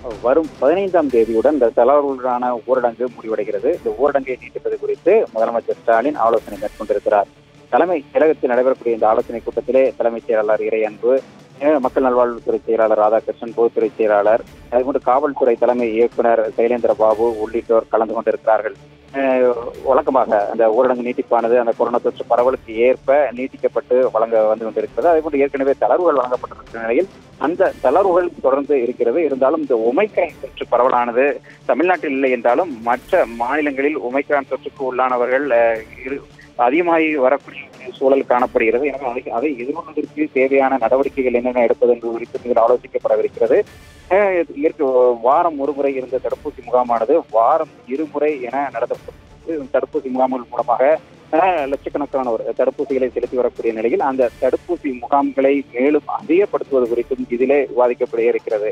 வரும் பதினைந்தாம் தேதியுடன் இந்த தளர்வுடனான ஊரடங்கு முடிவடைகிறது இந்த ஊரடங்கை நீட்டிப்பது குறித்து முதலமைச்சர் ஸ்டாலின் ஆலோசனை மேற்கொண்டிருக்கிறார் தலைமை கழகத்தில் நடைபெறக்கூடிய இந்த ஆலோசனை கூட்டத்திலே தலைமைச் செயலாளர் இறையன்பு அஹ், மக்கள் நல்வாழ்வுத்துறை செயலாளர் ராதாகிருஷ்ணன் பொதுத்துறை செயலாளர் அதுபோன்று காவல்துறை தலைமை இயக்குனர் சைலேந்திர பாபு உள்ளிட்டோர் கலந்து கொண்டிருக்கிறார்கள் அஹ், வழக்கமாக அந்த ஊரடங்கு நீட்டிப்பானது அந்த கொரோனா தொற்று பரவலுக்கு ஏற்ப நீட்டிக்கப்பட்டு வழங்க வந்து கொண்டிருக்கிறது அதேபோன்று ஏற்கனவே தளர்வுகள் வழங்கப்பட்டிருக்கிற நிலையில் அந்த தளர்வுகள் தொடர்ந்து இருக்கிறது இருந்தாலும் இந்த ஒமைக்ரான் தொற்று பரவலானது தமிழ்நாட்டில் இல்லை என்றாலும் மற்ற மாநிலங்களில் ஒமைக்ரான் தொற்றுக்கு உள்ளானவர்கள் அஹ், இரு- அதிகமாகி வரக்கூடிய ஒரு சூழல் காணப்படுகிறது எனவே அதை அதை எதிர்கொள்வதற்கு தேவையான நடவடிக்கைகள் என்னென்ன எடுப்பது என்பது குறித்து இதில் ஆலோசிக்கப்படவிருக்கிறது அஹ், இதற்கு வாரம் ஒருமுறை இருந்த தடுப்பூசி முகாமானது வாரம் இருமுறை என நடத்தப்பட்டு தடுப்பூசி முகாம்கள் மூலமாக அஹ், லட்சக்கணக்கானோர் தடுப்பூசிகளை செலுத்தி வரக்கூடிய நிலையில் அந்த தடுப்பூசி முகாம்களை மேலும் அதிகப்படுத்துவது குறித்தும் இதிலே விவாதிக்கப்பட இருக்கிறது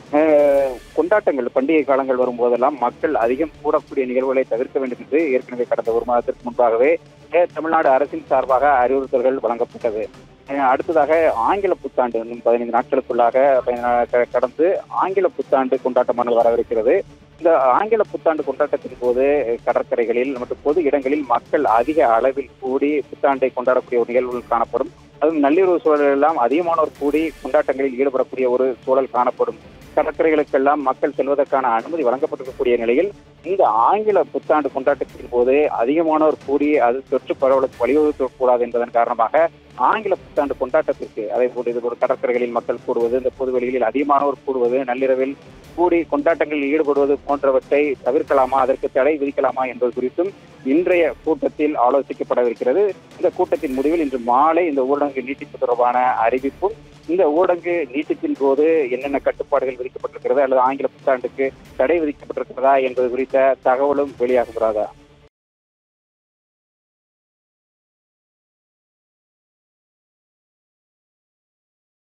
அஹ், கொண்டாட்டங்கள் பண்டிகை காலங்கள் வரும்போதெல்லாம் மக்கள் அதிகம் கூடக்கூடிய நிகழ்வுகளை தவிர்க்க வேண்டும் என்று ஏற்கனவே கடந்த ஒரு மாதத்திற்கு முன்பாகவே அஹ், தமிழ்நாடு அரசின் சார்பாக அறிவுறுத்தல்கள் வழங்கப்பட்டது அஹ், அடுத்ததாக ஆங்கில புத்தாண்டு இன்னும் பதினைந்து நாட்களுக்குள்ளாக பதினா- க- கடந்து ஆங்கில புத்தாண்டு கொண்டாட்டமானது வரவிருக்கிறது இந்த ஆங்கில புத்தாண்டு கொண்டாட்டத்தின் போது கடற்கரைகளில் மற்றும் பொது இடங்களில் மக்கள் அதிக அளவில் கூடி புத்தாண்டை கொண்டாடக்கூடிய ஒரு நிகழ்வுகள் காணப்படும் அதுவும் நள்ளிரவு சூழல் எல்லாம் அதிகமானோர் கூடி கொண்டாட்டங்களில் ஈடுபடக்கூடிய ஒரு சூழல் காணப்படும் கடற்கரைகளுக்கெல்லாம் மக்கள் செல்வதற்கான அனுமதி வழங்கப்பட்டிருக்கக்கூடிய நிலையில் இந்த ஆங்கில புத்தாண்டு கொண்டாட்டத்தின் போது அதிகமானோர் கூடி அது தொற்று பரவலுக்கு வழிவகுக்க கூடாது என்பதன் காரணமாக ஆங்கில புத்தாண்டு கொண்டாட்டத்திற்கு அதே போன்று இது ஒரு கடற்கரைகளில் மக்கள் கூடுவது இந்த பொதுவெளிகளில் அதிகமானோர் கூடுவது நள்ளிரவில் கூடி கொண்டாட்டங்களில் ஈடுபடுவது போன்றவற்றை தவிர்க்கலாமா அதற்கு தடை விதிக்கலாமா என்பது குறித்தும் இன்றைய கூட்டத்தில் ஆலோசிக்கப்படவிருக்கிறது இந்த கூட்டத்தின் முடிவில் இன்று மாலை இந்த ஊரடங்கு நீட்டிப்பு தொடர்பான அறிவிப்பும் இந்த ஊரடங்கு நீட்டிப்பின் போது என்னென்ன கட்டுப்பாடுகள் விதிக்கப்பட்டிருக்கிறது அல்லது ஆங்கில புத்தாண்டுக்கு தடை விதிக்கப்பட்டிருக்கிறதா என்பது குறித்த தகவலும் வெளியாகுகிறதா